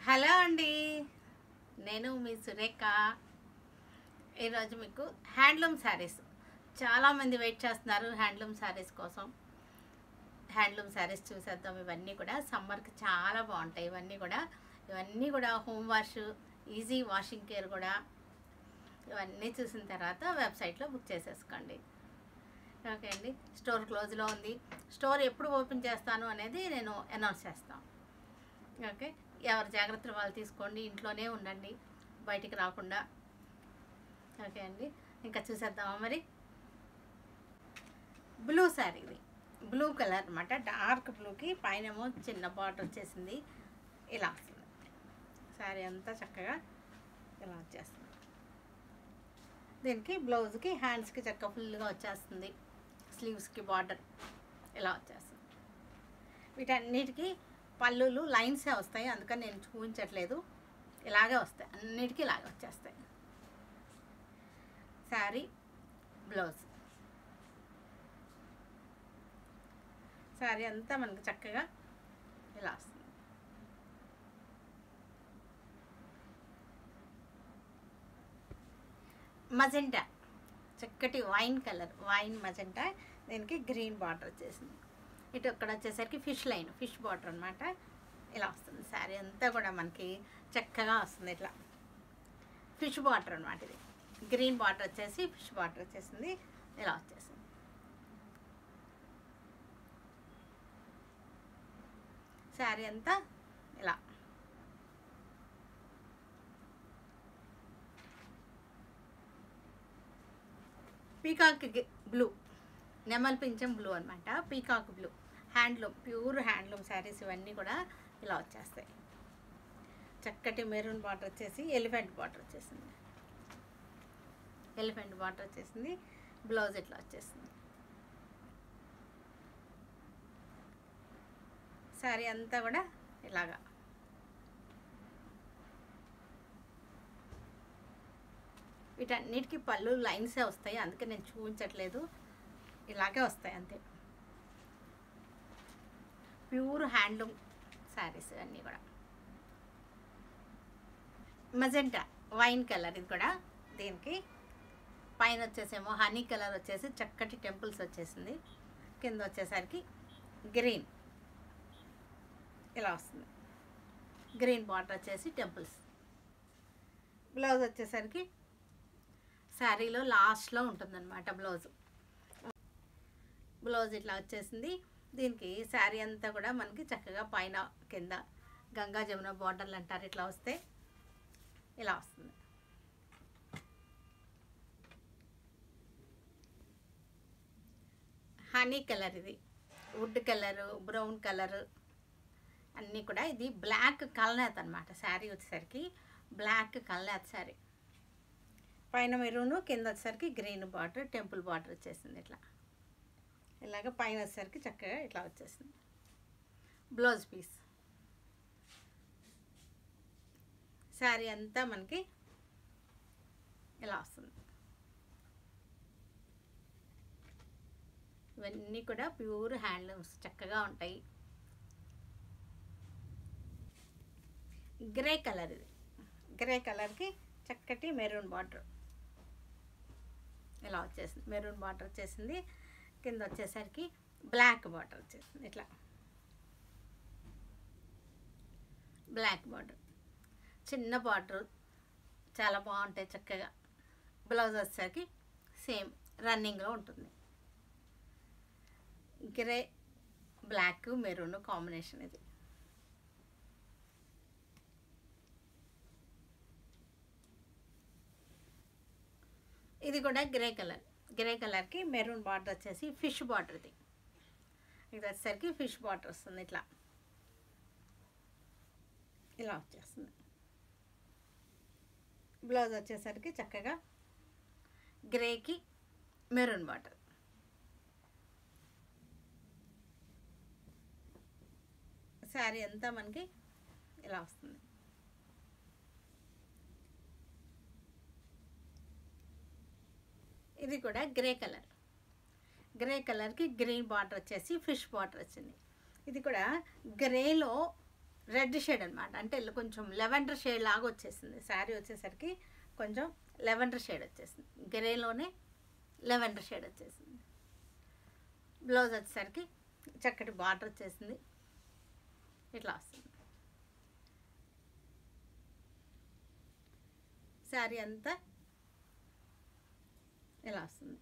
Hello అండి నేను మీ సురేఖ ఈరోజు మీకు హ్యాండ్లూమ్ శారీస్ చాలామంది వెయిట్ చేస్తున్నారు హ్యాండ్లూమ్ శారీస్ కోసం హ్యాండ్లూమ్ శారీస్ చూసేద్దాం ఇవన్నీ కూడా సమ్మర్కి చాలా బాగుంటాయి ఇవన్నీ కూడా ఇవన్నీ కూడా home wash easy washing care కూడా ఇవన్నీ చూసిన తర్వాత వెబ్సైట్లో బుక్ చేసేసుకోండి ఓకే అండి స్టోర్ క్లోజ్లో ఉంది స్టోర్ ఎప్పుడు ఓపెన్ చేస్తాను అనేది నేను అనౌన్స్ చేస్తాను ఓకే ఎవరి జాగ్రత్తలు వాళ్ళు తీసుకోండి ఇంట్లోనే ఉండండి బయటికి రాకుండా ఓకే అండి ఇంకా చూసేద్దామా మరి బ్లూ శారీ ఇది బ్లూ కలర్ అనమాట డార్క్ బ్లూకి పైనేమో చిన్న బార్డర్ వచ్చేసింది ఇలా వస్తుంది శారీ అంతా చక్కగా ఇలా వచ్చేస్తుంది దీనికి బ్లౌజ్కి హ్యాండ్స్కి చక్క ఫుల్గా వచ్చేస్తుంది స్లీవ్స్కి బార్డర్ ఇలా వచ్చేస్తుంది వీటన్నిటికీ పళ్ళులు లైన్సే వస్తాయి అందుకని నేను చూపించట్లేదు ఇలాగే వస్తాయి అన్నిటికీ ఇలాగే వచ్చేస్తాయి శారీ బ్లౌజ్ శారీ అంతా మనకి చక్కగా ఇలా వస్తుంది మజెంటా చక్కటి వైన్ కలర్ వైన్ మజెంటా దీనికి గ్రీన్ బార్డర్ వచ్చేసింది ఇటు అక్కడ వచ్చేసరికి ఫిష్ లైన్ ఫిష్ బార్డర్ అనమాట ఇలా వస్తుంది శారీ అంతా కూడా మనకి చక్కగా వస్తుంది ఇట్లా ఫిష్ బార్డర్ అనమాట ఇది గ్రీన్ బార్డర్ వచ్చేసి ఫిష్ బార్డర్ వచ్చేసింది ఇలా వచ్చేసింది శారీ అంతా ఇలా పీకాక్ బ్లూ నెమల్ పింఛం బ్లూ అనమాట peacock blue handloom pure handloom saris ఇవన్నీ కూడా ఇలా వచ్చేస్తాయి చక్కటి మెరూన్ బార్డర్ వచ్చేసి ఎలిఫెంట్ బార్డర్ వచ్చేసింది ఎలిఫెంట్ బార్డర్ వచ్చేసింది బ్లౌజ్ ఇట్లా వచ్చేసింది శారీ అంతా కూడా ఇలాగా వీటన్నిటికీ పళ్ళు లైన్సే వస్తాయి అందుకే నేను చూపించట్లేదు ఇలాగే వస్తాయి అంతే ప్యూర్ హ్యాండ్లూమ్ శారీస్ అన్నీ కూడా మజెంటా వైన్ కలర్ ఇది కూడా దీనికి పైన వచ్చేసేమో హనీ కలర్ వచ్చేసి చక్కటి టెంపుల్స్ వచ్చేసింది కింద వచ్చేసరికి గ్రీన్ ఇలా వస్తుంది గ్రీన్ బార్డర్ వచ్చేసి టెంపుల్స్ బ్లౌజ్ వచ్చేసరికి శారీలో లాస్ట్లో ఉంటుందన్నమాట బ్లౌజ్ బ్లౌజ్ ఇట్లా వచ్చేసింది దీనికి శారీ అంతా కూడా మనకి చక్కగా పైన కింద గంగా జమున బార్డర్లు అంటారు ఇట్లా వస్తే ఇలా వస్తుంది హనీ కలర్ ఇది వుడ్ కలరు బ్రౌన్ కలరు అన్నీ కూడా ఇది బ్లాక్ కల్నేత అనమాట శారీ వచ్చేసరికి బ్లాక్ కల్నేత శారీ పైన మెరూను కింద వచ్చేసరికి గ్రీన్ బార్డర్ టెంపుల్ బార్డర్ వచ్చేసింది ఇట్లా ఇలాగ పైన వచ్చేసరికి చక్కగా ఇట్లా వచ్చేసింది బ్లౌజ్ పీస్ శారీ అంతా మనకి ఇలా వస్తుంది ఇవన్నీ కూడా ప్యూర్ హ్యాండ్లూమ్స్ చక్కగా ఉంటాయి గ్రే కలర్ ఇది గ్రే కలర్కి చక్కటి మెరూన్ బార్డర్ ఇలా వచ్చేసింది మెరూన్ బార్డర్ వచ్చేసింది కింద వచ్చేసరికి బ్లాక్ బార్డర్ వచ్చేసింది ఇట్లా బ్లాక్ బార్డర్ చిన్న బార్డర్ చాలా బాగుంటాయి చక్కగా బ్లౌజ్ వచ్చేసరికి సేమ్ రన్నింగ్లో ఉంటుంది గ్రే బ్లాక్ మెరూన్ కాంబినేషన్ ఇది ఇది కూడా గ్రే కలర్ గ్రే కలర్కి మెరూన్ బార్డర్ వచ్చేసి ఫిష్ బార్డర్ ఇది ఇది వచ్చేసరికి ఫిష్ బార్డర్ వస్తుంది ఇట్లా ఇలా వచ్చేస్తుంది బ్లౌజ్ వచ్చేసరికి చక్కగా గ్రేకి మెరూన్ బార్డర్ శారీ అంతా మనకి ఇలా వస్తుంది ఇది కూడా గ్రే కలర్ గ్రే కలర్కి గ్రీన్ బార్డర్ వచ్చేసి ఫిష్ బార్డర్ వచ్చింది ఇది కూడా గ్రేలో రెడ్ షేడ్ అనమాట అంటే ఇలా కొంచెం లెవెండర్ షేడ్ లాగా వచ్చేసింది శారీ వచ్చేసరికి కొంచెం లెవెండర్ షేడ్ వచ్చేసింది గ్రేలోనే లెవెండర్ షేడ్ వచ్చేసింది బ్లౌజ్ వచ్చేసరికి చక్కటి బార్డర్ వచ్చేసింది ఇట్లా వస్తుంది శారీ అంతా ఇలా వస్తుంది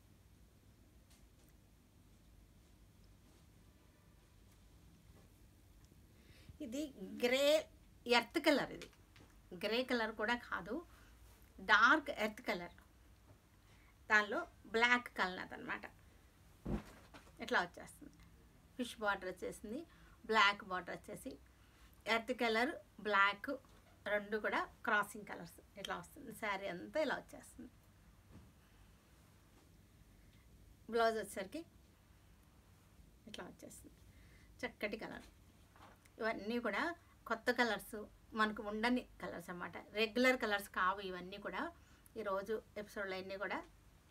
ఇది గ్రే ఎర్త్ కలర్ ఇది గ్రే కలర్ కూడా కాదు డార్క్ ఎర్త్ కలర్ దానిలో బ్లాక్ కలర్ అనమాట ఇట్లా వచ్చేస్తుంది ఫిష్ బార్డర్ వచ్చేసింది బ్లాక్ బార్డర్ వచ్చేసి ఎర్త్ కలర్ బ్లాక్ రెండు కూడా క్రాసింగ్ కలర్స్ ఇట్లా వస్తుంది శారీ అంతా ఇలా వచ్చేస్తుంది బ్లౌజ్ వచ్చేసరికి ఇట్లా వచ్చేస్తుంది చక్కటి కలర్ ఇవన్నీ కూడా కొత్త కలర్స్ మనకు ఉండని కలర్స్ అన్నమాట రెగ్యులర్ కలర్స్ కావు ఇవన్నీ కూడా ఈరోజు ఎపిసోడ్లో అన్నీ కూడా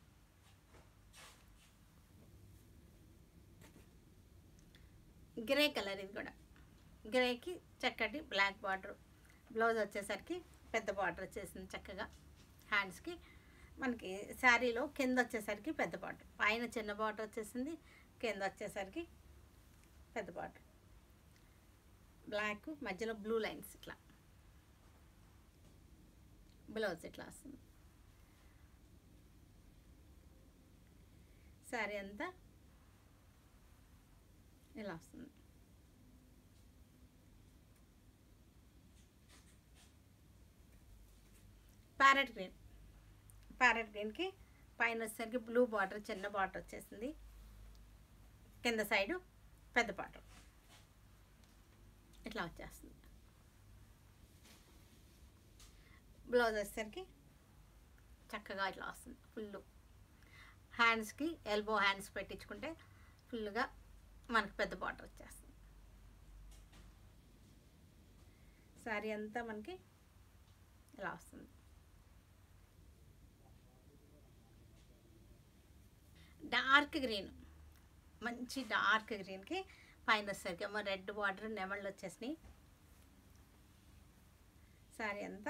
గ్రే కలర్ ఇది కూడా గ్రేకి చక్కటి బ్లాక్ బార్డర్ బ్లౌజ్ వచ్చేసరికి పెద్ద బార్డర్ వచ్చేసింది చక్కగా హ్యాండ్స్కి మనకి శారీలో కింద వచ్చేసరికి పెద్ద బార్డర్ పైన చిన్న బార్డర్ వచ్చేసింది కింద వచ్చేసరికి పెద్ద బార్డర్ బ్లాక్ మధ్యలో బ్లూ లైన్స్ ఇట్లా బ్లౌజ్ ఇట్లా వస్తుంది శారీ అంతా ఇలా వస్తుంది ప్యారెట్ గ్రీన్ ప్యారెట్ గ్రీన్కి పైన వచ్చేసరికి బ్లూ బార్డర్ చిన్న బార్డర్ వచ్చేసింది కింద సైడు పెద్ద బార్డర్ ఇట్లా వచ్చేస్తుంది బ్లౌజ్ వచ్చేసరికి చక్కగా ఇట్లా వస్తుంది ఫుల్ హ్యాండ్స్కి ఎల్బో హ్యాండ్స్ పెట్టించుకుంటే ఫుల్గా మనకు పెద్ద బార్డర్ వచ్చేస్తుంది శారీ అంతా మనకి ఇలా వస్తుంది డార్క్ గ్రీన్ మంచి డార్క్ గ్రీన్కి పైన వచ్చేసరికి ఏమో రెడ్ బార్డర్ నెమళ్ళు వచ్చేసినాయి శారీ అంతా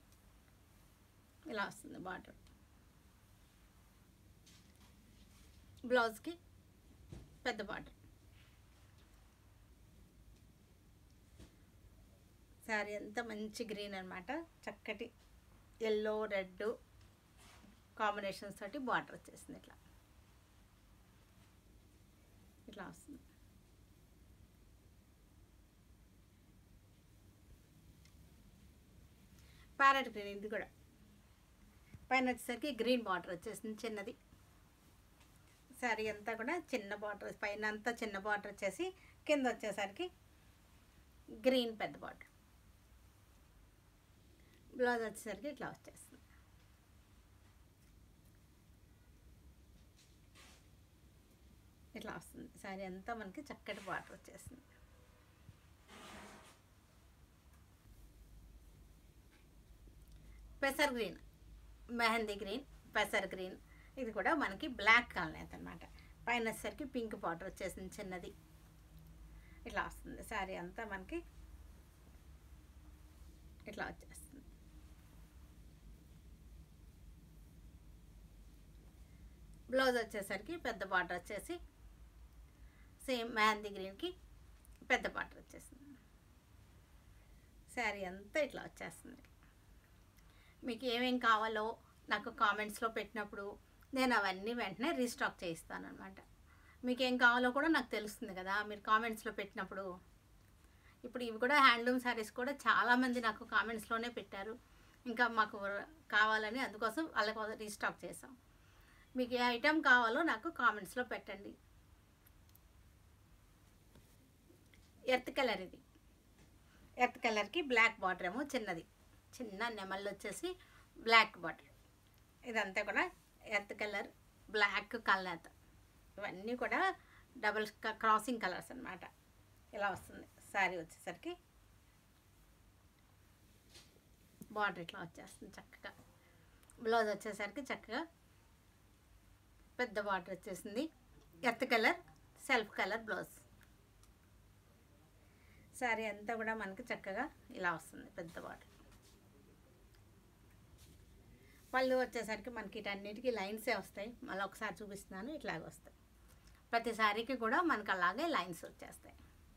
ఇలా వస్తుంది బార్డర్ బ్లౌజ్కి పెద్ద బార్డర్ శారీ అంతా మంచి గ్రీన్ అనమాట చక్కటి ఎల్లో రెడ్ కాంబినేషన్స్ తోటి బార్డర్ వచ్చేసింది ఇట్లా ఇట్లా వస్తుంది ప్యారెట్ గ్రీన్ ఇది కూడా పైన వచ్చేసరికి గ్రీన్ బార్డర్ వచ్చేసింది చిన్నది శారీ అంతా కూడా చిన్న బార్డర్ పైన అంతా చిన్న బార్డర్ వచ్చేసి కింద వచ్చేసరికి గ్రీన్ పెద్ద బార్డర్ బ్లౌజ్ వచ్చేసరికి ఇట్లా వచ్చేస్తుంది ఇట్లా వస్తుంది శారీ అంతా మనకి చక్కటి బార్డర్ వచ్చేస్తుంది పెసర్ గ్రీన్ మెహందీ గ్రీన్ పెసర్ గ్రీన్ ఇది కూడా మనకి బ్లాక్ కలర్ అనమాట పైన వచ్చేసరికి పింక్ బార్డర్ వచ్చేసింది చిన్నది ఇట్లా వస్తుంది శారీ అంతా మనకి ఇట్లా వచ్చేస్తుంది బ్లౌజ్ వచ్చేసరికి పెద్ద బార్డర్ వచ్చేసి సేమ్ మెహందీ గ్రీన్కి పెద్ద బార్డర్ వచ్చేసింది శారీ అంతా ఇట్లా వచ్చేస్తుంది మీకు ఏమేం కావాలో నాకు కామెంట్స్లో పెట్టినప్పుడు నేను అవన్నీ వెంటనే రీస్టాక్ చేయిస్తాను అనమాట మీకు ఏం కావాలో కూడా నాకు తెలుస్తుంది కదా మీరు కామెంట్స్లో పెట్టినప్పుడు ఇప్పుడు ఇవి కూడా హ్యాండ్లూమ్ శారీస్ కూడా చాలామంది నాకు కామెంట్స్లోనే పెట్టారు ఇంకా మాకు కావాలని అందుకోసం వాళ్ళకి రీస్టాక్ చేసాం మీకు ఏ ఐటెం కావాలో నాకు కామెంట్స్లో పెట్టండి ఎర్త్ కలర్ ఇది ఎర్త్ కలర్కి బ్లాక్ బార్డర్ ఏమో చిన్నది చిన్న నెమళ్ళు వచ్చేసి బ్లాక్ బార్డర్ ఇదంతా కూడా ఎర్త్ కలర్ బ్లాక్ కలర్ ఇవన్నీ కూడా డబుల్ క్రాసింగ్ కలర్స్ అనమాట ఇలా వస్తుంది శారీ వచ్చేసరికి బార్డర్ ఇట్లా వచ్చేస్తుంది చక్కగా బ్లౌజ్ వచ్చేసరికి చక్కగా పెద్ద బార్డర్ వచ్చేసింది earth colour self colour blouse sari అంతా కూడా మనకి చక్కగా ఇలా వస్తుంది పెద్ద బార్డర్ పళ్ళు వచ్చేసరికి మనకి ఇటన్నిటికీ లైన్సే వస్తాయి మళ్ళీ ఒకసారి చూపిస్తున్నాను ఇట్లాగే వస్తాయి ప్రతి శారీకి కూడా మనకు అలాగే లైన్స్ వచ్చేస్తాయి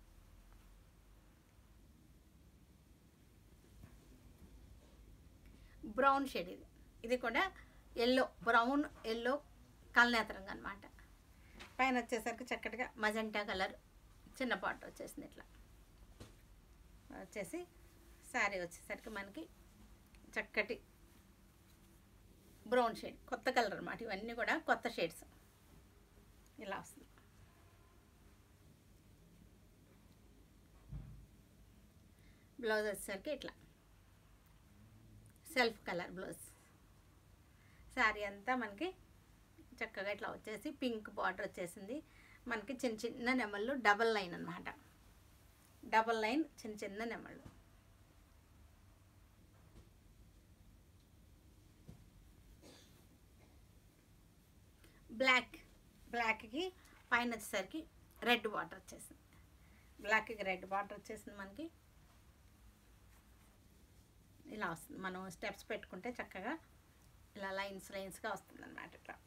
బ్రౌన్ షేడ్ ఇది ఇది కూడా ఎల్లో బ్రౌన్ ఎల్లో కలనేత రంగు అనమాట పైన వచ్చేసరికి చక్కటిగా మజెంటా కలర్ చిన్న పాట వచ్చేసింది ఇట్లా వచ్చేసి శారీ వచ్చేసరికి మనకి చక్కటి బ్రౌన్ షేడ్ కొత్త కలర్ అనమాట ఇవన్నీ కూడా కొత్త షేడ్స్ ఇలా వస్తుంది బ్లౌజ్ వచ్చేసరికి ఇట్లా సెల్ఫ్ కలర్ బ్లౌజ్ శారీ అంతా మనకి చక్కగా ఇట్లా వచ్చేసి పింక్ బార్డర్ వచ్చేసింది మనకి చిన్న చిన్న నెమళ్ళు డబల్ లైన్ అనమాట డబల్ లైన్ చిన్న చిన్న నెమళ్ళు బ్లాక్ బ్లాక్కి పైన వచ్చేసరికి రెడ్ బార్డర్ వచ్చేసింది బ్లాక్కి రెడ్ బార్డర్ వచ్చేసింది మనకి ఇలా వస్తుంది మనం స్టెప్స్ పెట్టుకుంటే చక్కగా ఇలా లైన్స్ లైన్స్గా వస్తుంది అనమాట ఇట్లా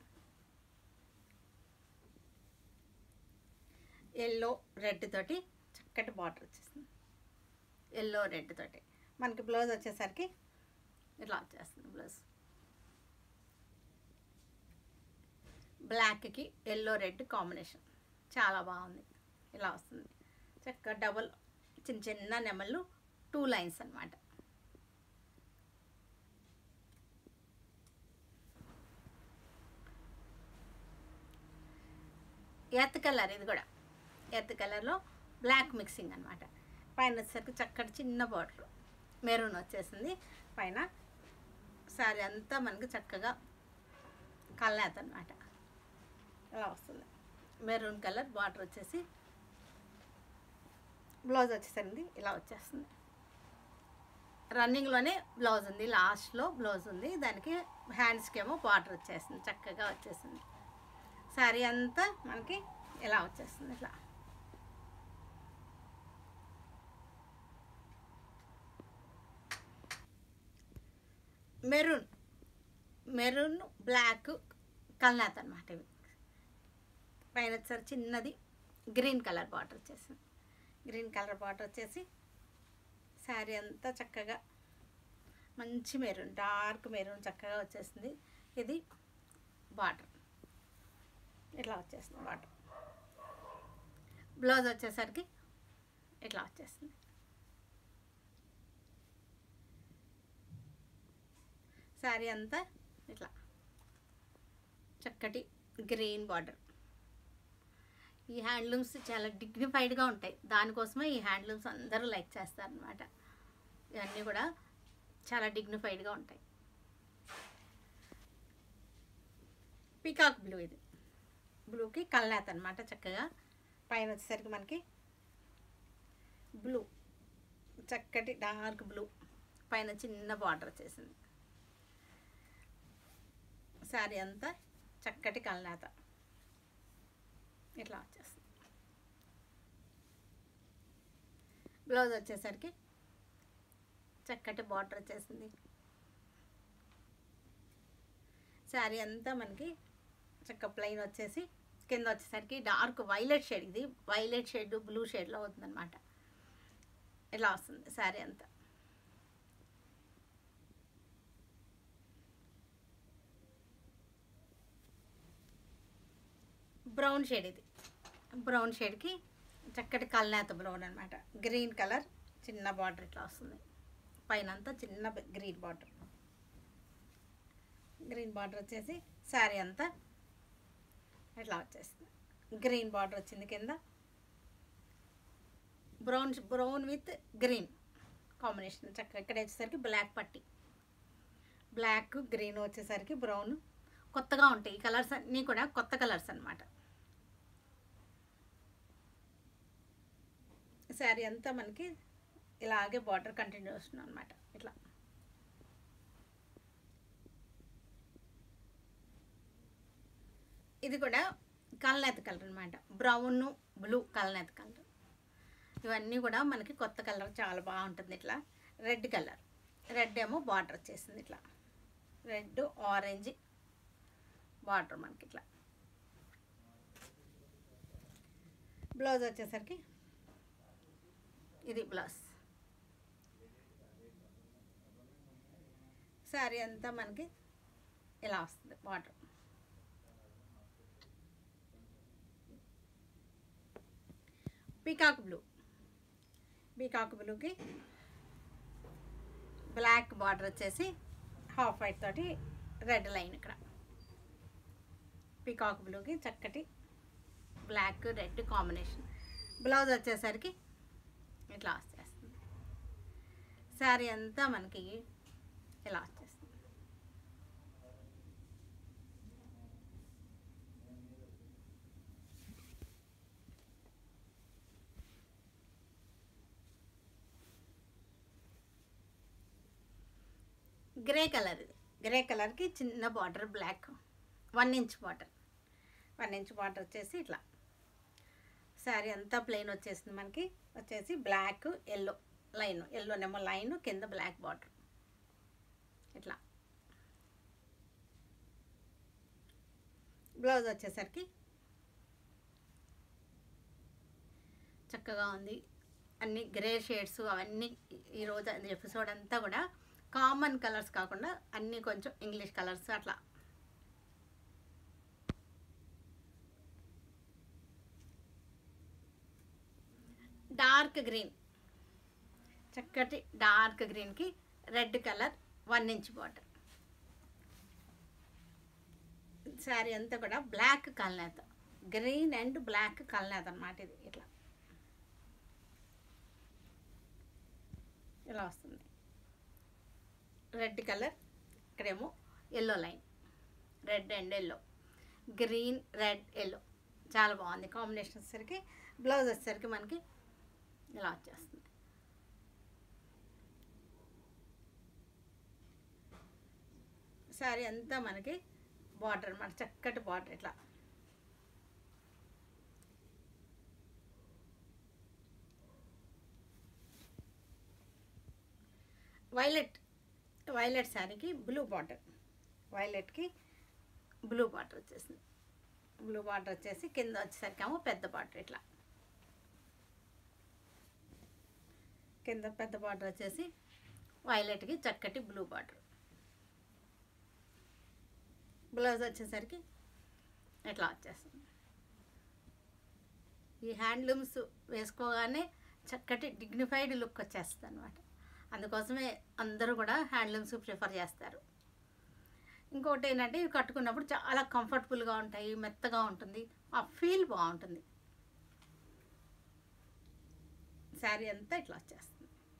ఎల్లో రెడ్ తోటి చక్కటి బార్డర్ వచ్చేసింది ఎల్లో రెడ్ తోటి మనకి బ్లౌజ్ వచ్చేసరికి ఇట్లా వచ్చేస్తుంది బ్లౌజ్ బ్లాక్కి ఎల్లో రెడ్ కాంబినేషన్ చాలా బాగుంది ఇలా వస్తుంది చక్కగా డబల్ చిన్న చిన్న నెమళ్ళు టూ లైన్స్ అనమాట ఎర్త్ కలర్ ఇది కూడా ఎర్త్ కలర్లో బ్లాక్ మిక్సింగ్ అనమాట పైన వచ్చేసరికి చక్కటి చిన్న బార్డర్ మెరూన్ వచ్చేసింది పైన శారీ అంతా మనకి చక్కగా కల్నేత అనమాట ఇలా వస్తుంది మెరూన్ కలర్ బార్డర్ వచ్చేసి బ్లౌజ్ వచ్చేసరికి ఇలా వచ్చేస్తుంది రన్నింగ్లోనే బ్లౌజ్ ఉంది లాస్ట్లో బ్లౌజ్ ఉంది దానికి హ్యాండ్స్కి ఏమో బార్డర్ వచ్చేసింది చక్కగా వచ్చేసింది శారీ అంతా మనకి ఇలా వచ్చేస్తుంది ఇట్లా మెరూన్ మెరూన్ బ్లాక్ కల్నాథ్ అనమాట ఇవి పైన వచ్చేసరి చిన్నది గ్రీన్ కలర్ బార్డర్ వచ్చేసింది గ్రీన్ కలర్ బార్డర్ వచ్చేసి శారీ అంతా చక్కగా మంచి మెరూన్ డార్క్ మెరూన్ చక్కగా వచ్చేసింది ఇది బార్డర్ ఇట్లా వచ్చేస్తుంది బార్డర్ బ్లౌజ్ వచ్చేసరికి ఇట్లా వచ్చేస్తుంది శారీ అంతా ఇట్లా చక్కటి గ్రీన్ బార్డర్ ఈ హ్యాండ్లూమ్స్ చాలా డిగ్నిఫైడ్గా ఉంటాయి దానికోసమే ఈ హ్యాండ్లూమ్స్ అందరూ లైక్ చేస్తారనమాట ఇవన్నీ కూడా చాలా డిగ్నిఫైడ్గా ఉంటాయి పీకాక్ బ్లూ ఇది బ్లూకి కల్నాథ్ అనమాట చక్కగా పైన వచ్చేసరికి మనకి బ్లూ చక్కటి డార్క్ బ్లూ పైన చిన్న బార్డర్ వచ్చేసింది శారీ అంతా చక్కటి కల్నాథ ఇట్లా వచ్చేస్తుంది బ్లౌజ్ వచ్చేసరికి చక్కటి బార్డర్ వచ్చేసింది శారీ అంతా మనకి చక్క ప్లెయిన్ వచ్చేసి కింద వచ్చేసరికి డార్క్ వైలెట్ షేడ్ ఇది వైలెట్ షేడ్ బ్లూ షేడ్లో అవుతుందన్నమాట ఇలా వస్తుంది శారీ అంతా బ్రౌన్ షేడ్ ఇది బ్రౌన్ షేడ్కి చక్కటి కల్నేత బ్రౌన్ అనమాట గ్రీన్ కలర్ చిన్న బార్డర్ ఇట్లా వస్తుంది పైన అంతా చిన్న గ్రీన్ బార్డర్ గ్రీన్ బార్డర్ వచ్చేసి శారీ అంతా ఇట్లా వచ్చేస్తుంది గ్రీన్ బార్డర్ వచ్చింది కింద brown brown with green combination చక్కగా ఇక్కడ వచ్చేసరికి బ్లాక్ పట్టి బ్లాక్ గ్రీన్ వచ్చేసరికి బ్రౌన్ కొత్తగా ఉంటాయి ఈ కలర్స్ అన్నీ కూడా కొత్త కలర్స్ అనమాట శారీ అంతా మనకి ఇలాగే బార్డర్ కంటిన్యూ వస్తుంది అనమాట ఇట్లా ఇది కూడా కల్నేత కలర్ అనమాట బ్రౌన్ బ్లూ కల్నేత కలర్ ఇవన్నీ కూడా మనకి కొత్త కలర్ చాలా బాగుంటుంది ఇట్లా రెడ్ కలర్ రెడ్ ఏమో బార్డర్ వచ్చేసింది ఇట్లా రెడ్ ఆరెంజ్ బార్డర్ మనకి ఇట్లా బ్లౌజ్ వచ్చేసరికి ఇది బ్లౌజ్ శారీ అంతా మనకి ఇలా వస్తుంది బార్డర్ పీకాక్ బ్లూ పీకాక్ బ్లూకి బ్లాక్ బార్డర్ వచ్చేసి హాఫ్ వైట్ తోటి రెడ్ లైన్ ఇక్కడ పీకాక్ బ్లూకి చక్కటి బ్లాక్ రెడ్ కాంబినేషన్ బ్లౌజ్ వచ్చేసరికి ఇట్లా వచ్చేస్తుంది శారీ అంతా మనకి ఇలా వచ్చేస్తుంది గ్రే కలర్ ఇది గ్రే కలర్కి చిన్న border black one inch border one inch border వచ్చేసి ఇట్లా శారీ అంతా ప్లెయిన్ వచ్చేసింది మనకి వచ్చేసి బ్లాక్ ఎల్లో లైన్ ఎల్లోనేమో లైన్ కింద బ్లాక్ బార్డర్ ఇట్లా బ్లౌజ్ వచ్చేసరికి చక్కగా ఉంది అన్ని గ్రే షేడ్స్ అవన్నీ ఈరోజు ఎపిసోడ్ అంతా కూడా కామన్ కలర్స్ కాకుండా అన్నీ కొంచెం ఇంగ్లీష్ కలర్స్ అట్లా డార్క్ గ్రీన్ చక్కటి డార్క్ గ్రీన్కి red colour one inch border sari అంతా కూడా బ్లాక్ కల్నేత గ్రీన్ అండ్ బ్లాక్ కల్నేత అనమాట ఇది ఇట్లా ఇలా వస్తుంది రెడ్ కలర్ ఇక్కడేమో yellow line red and yellow green red yellow చాలా బాగుంది కాంబినేషన్ వచ్చేసరికి బ్లౌజ్ వచ్చేసరికి మనకి ఇలా వచ్చేస్తుంది శారీ అంతా మనకి బార్డర్ అనమాట చక్కటి బార్డర్ ఇట్లా వైలెట్ వైలెట్ శారీకి బ్లూ బార్డర్ వైలెట్కి బ్లూ బార్డర్ వచ్చేసింది బ్లూ బార్డర్ వచ్చేసి కింద వచ్చేసరికి ఏమో పెద్ద బార్డర్ ఇట్లా కింద పెద్ద బార్డర్ వచ్చేసి వైలెట్కి చక్కటి బ్లూ బార్డర్ బ్లౌజ్ వచ్చేసరికి ఇట్లా వచ్చేస్తుంది ఈ హ్యాండ్లూమ్స్ వేసుకోగానే చక్కటి డిగ్నిఫైడ్ లుక్ వచ్చేస్తుంది అనమాట అందుకోసమే అందరూ కూడా హ్యాండ్లూమ్స్ ప్రిఫర్ చేస్తారు ఇంకోటి ఏంటంటే ఇవి కట్టుకున్నప్పుడు చాలా కంఫర్టబుల్గా ఉంటాయి మెత్తగా ఉంటుంది ఆ ఫీల్ బాగుంటుంది శారీ అంతా ఇట్లా వచ్చేస్తుంది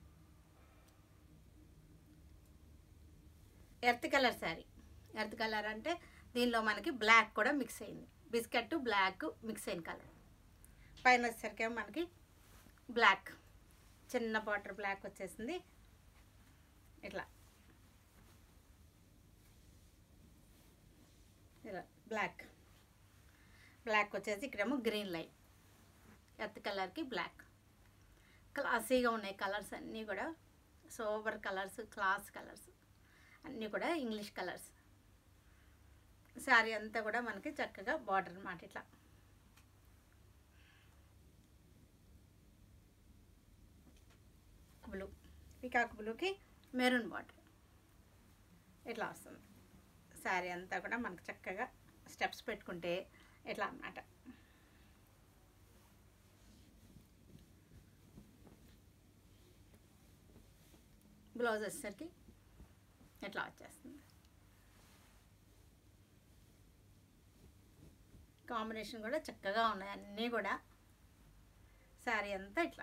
earth colour sari earth colour అంటే దీనిలో మనకి బ్లాక్ కూడా మిక్స్ అయింది బిస్కెట్ బ్లాక్ మిక్స్ అయిన కలర్ పైన వచ్చేసరికి ఏమో మనకి బ్లాక్ చిన్న బార్డర్ బ్లాక్ వచ్చేసింది ఇట్లా ఇలా బ్లాక్ బ్లాక్ వచ్చేసి ఇక్కడేమో గ్రీన్ లైన్ ఎర్త్ కలర్కి బ్లాక్ క్లాసీగా ఉన్నాయి కలర్స్ అన్నీ కూడా సోబర్ కలర్స్ క్లాస్ కలర్స్ అన్నీ కూడా ఇంగ్లీష్ కలర్స్ శారీ అంతా కూడా మనకి చక్కగా బార్డర్ అన్నమాట ఇట్లా బ్లూ పికాక్ బ్లూకి మెరూన్ బార్డర్ ఇట్లా వస్తుంది శారీ అంతా కూడా మనకు చక్కగా స్టెప్స్ పెట్టుకుంటే ఇట్లా అన్నమాట బ్లౌజ్ వచ్చేసరికి ఇట్లా వచ్చేస్తుంది కాంబినేషన్ కూడా చక్కగా ఉన్నాయి అన్నీ కూడా శారీ అంతా ఇట్లా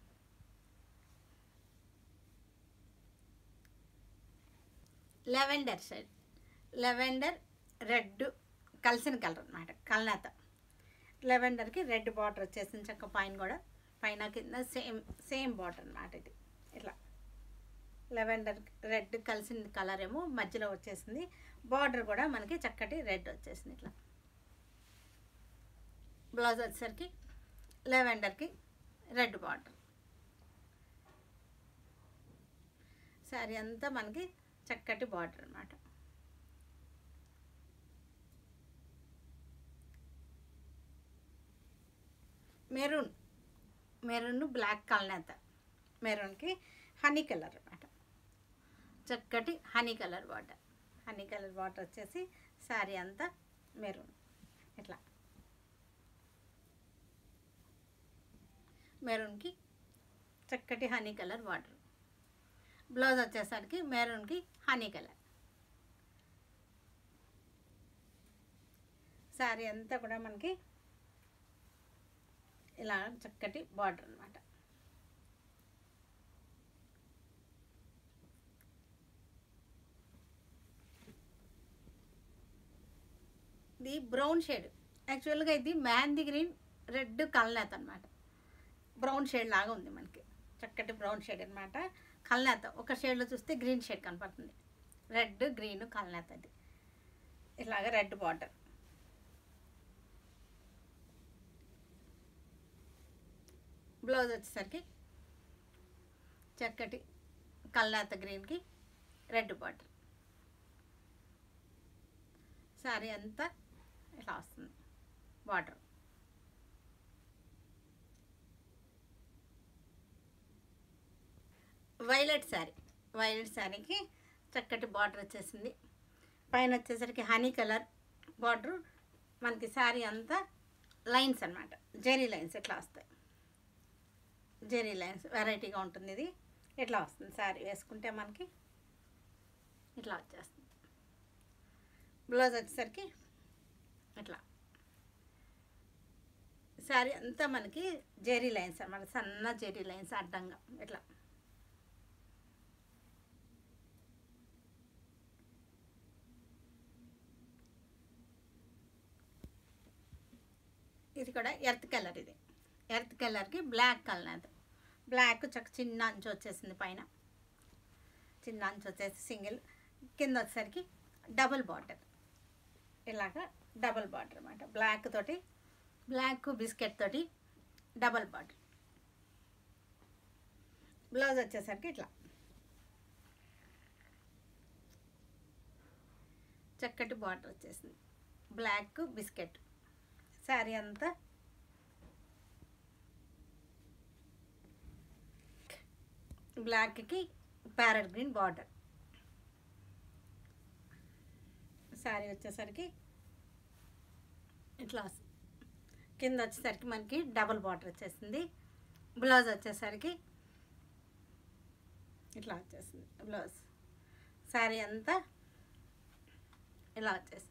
లెవెండర్ షేడ్ లెవెండర్ రెడ్ కలిసిన కలర్ అనమాట కల్నేత లెవెండర్కి రెడ్ బార్డర్ వచ్చేసింది చక్క పైన కూడా పైన కింద సేమ్ సేమ్ బార్డర్ అనమాట ఇది ఇట్లా లెవెండర్ రెడ్ కలిసిన కలర్ ఏమో మధ్యలో వచ్చేసింది బార్డర్ కూడా మనకి చక్కటి రెడ్ వచ్చేసింది ఇట్లా బ్లౌజ్ వచ్చేసరికి లెవెండర్కి రెడ్ బార్డర్ శారీ అంతా మనకి చక్కటి బార్డర్ అనమాట మెరూన్ మెరూన్ బ్లాక్ కలనేత మెరూన్కి హనీ కలర్ అనమాట చక్కటి honey colour border honey colour border వచ్చేసి శారీ అంతా మెరూన్ ఇట్లా మెరూన్కి చక్కటి హనీ కలర్ బార్డర్ బ్లౌజ్ వచ్చేసరికి మెరూన్కి హనీ కలర్ శారీ అంతా కూడా మనకి ఇలా చక్కటి బార్డర్ అనమాట ఇది బ్రౌన్ షేడ్ యాక్చువల్గా ఇది మెహందీ గ్రీన్ రెడ్ కల్నేత అనమాట బ్రౌన్ షేడ్ లాగా ఉంది మనకి చక్కటి బ్రౌన్ షేడ్ అనమాట కల్నేత ఒక షేడ్లో చూస్తే గ్రీన్ షేడ్ కనపడుతుంది రెడ్ గ్రీన్ కల్నేత అది ఇలాగ రెడ్ బార్డర్ బ్లౌజ్ వచ్చేసరికి చక్కటి కల్నేత గ్రీన్కి రెడ్ బార్డర్ శారీ అంతా ఇలా వస్తుంది బార్డర్ వైలెట్ శారీ వైలెట్ శారీకి చక్కటి బార్డర్ వచ్చేసింది పైన వచ్చేసరికి హనీ కలర్ బార్డర్ మనకి శారీ అంతా లైన్స్ అనమాట జెరీ లైన్స్ ఇట్లా వస్తాయి జెరీ లైన్స్ వెరైటీగా ఉంటుంది ఇది ఇట్లా వస్తుంది శారీ వేసుకుంటే మనకి ఇట్లా వచ్చేస్తుంది బ్లౌజ్ వచ్చేసరికి ఇట్లా శారీ అంతా మనకి జెరీ లైన్స్ అన్నమాట సన్న జెరీ లైన్స్ అడ్డంగా ఇట్లా ఇది కూడా ఎర్త్ కలర్ ఇది ఎర్త్ కలర్కి బ్లాక్ కలర్ అది బ్లాక్ చక్క చిన్న అంచు వచ్చేసింది పైన చిన్న అంచు వచ్చేసి సింగిల్ కింద వచ్చేసరికి డబుల్ బార్డర్ ఇలాగా డబుల్ బార్డర్ అనమాట బ్లాక్ తోటి బ్లాక్ బిస్కెట్ తోటి డబుల్ బార్డర్ బ్లౌజ్ వచ్చేసరికి ఇట్లా చక్కటి బార్డర్ వచ్చేసింది బ్లాక్ బిస్కెట్ శారీ అంతా బ్లాక్కి ప్యారెట్ గ్రీన్ బార్డర్ శారీ వచ్చేసరికి ఇట్లా వస్తుంది. కింద వచ్చేసరికి మనకి డబుల్ బార్డర్ వచ్చేసింది బ్లౌజ్ వచ్చేసరికి ఇట్లా వచ్చేసింది బ్లౌజ్ శారీ అంతా ఇలా వచ్చేసింది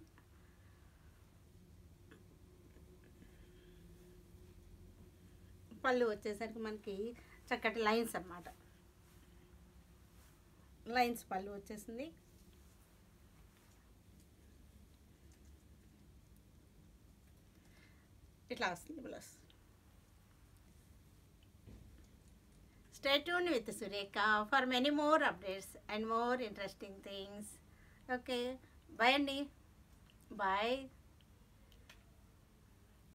పళ్ళు వచ్చేసరికి మనకి చక్కటి లైన్స్ అన్నమాట లైన్స్ పళ్ళు వచ్చేసింది ఇట్లా వస్తుంది blouse stay tune with Surekha for many more updates and more interesting things okay bye అండి బాయ్